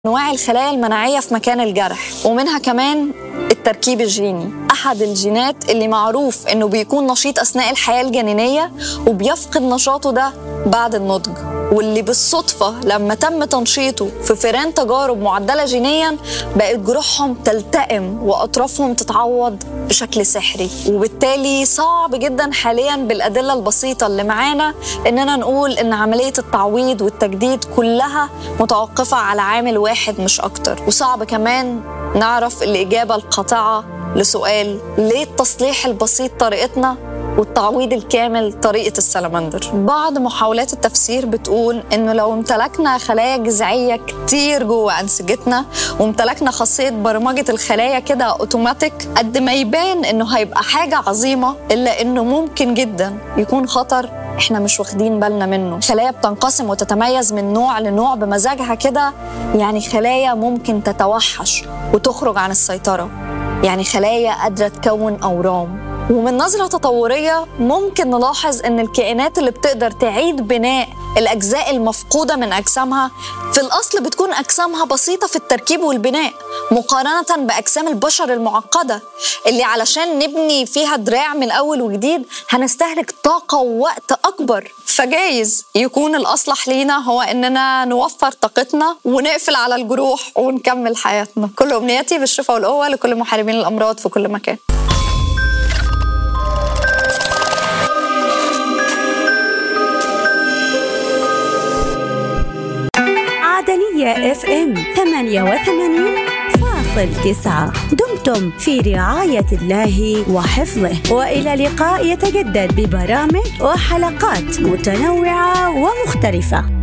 انواع الخلايا المناعيه في مكان الجرح ومنها كمان التركيب الجيني احد الجينات اللي معروف انه بيكون نشيط اثناء الحياه الجنينيه وبيفقد نشاطه ده بعد النضج واللي بالصدفة لما تم تنشيطه في فئران تجارب معدلة جينيا بقت جروحهم تلتئم وأطرافهم تتعوض بشكل سحري وبالتالي صعب جدا حاليا بالأدلة البسيطة اللي معانا إننا نقول إن عملية التعويض والتجديد كلها متوقفة على عامل واحد مش أكتر وصعب كمان نعرف الإجابة القاطعة لسؤال ليه التصليح البسيط طريقتنا والتعويض الكامل طريقة السلمندر بعض محاولات التفسير بتقول إنه لو امتلكنا خلايا جذعية كتير جوه أنسجتنا وامتلكنا خاصية برمجة الخلايا كده أوتوماتيك قد ما يبان إنه هيبقى حاجة عظيمة إلا إنه ممكن جدا يكون خطر احنا مش واخدين بالنا منه خلايا بتنقسم وتتميز من نوع لنوع بمزاجها كده يعني خلايا ممكن تتوحش وتخرج عن السيطرة يعني خلايا قادرة تكون أورام ومن نظرة تطورية ممكن نلاحظ أن الكائنات اللي بتقدر تعيد بناء الأجزاء المفقودة من أجسامها في الأصل بتكون أجسامها بسيطة في التركيب والبناء مقارنة بأجسام البشر المعقدة اللي علشان نبني فيها دراع من أول وجديد هنستهلك طاقة ووقت أكبر فجايز يكون الأصلح لينا هو إننا نوفر طاقتنا ونقفل على الجروح ونكمل حياتنا كل أمنياتي بالشفاء والقوة لكل محاربين الأمراض في كل مكان عدنية اف ام 88 فاصل تسعة دمتم في رعاية الله وحفظه وإلى لقاء يتجدد ببرامج وحلقات متنوعة ومختلفة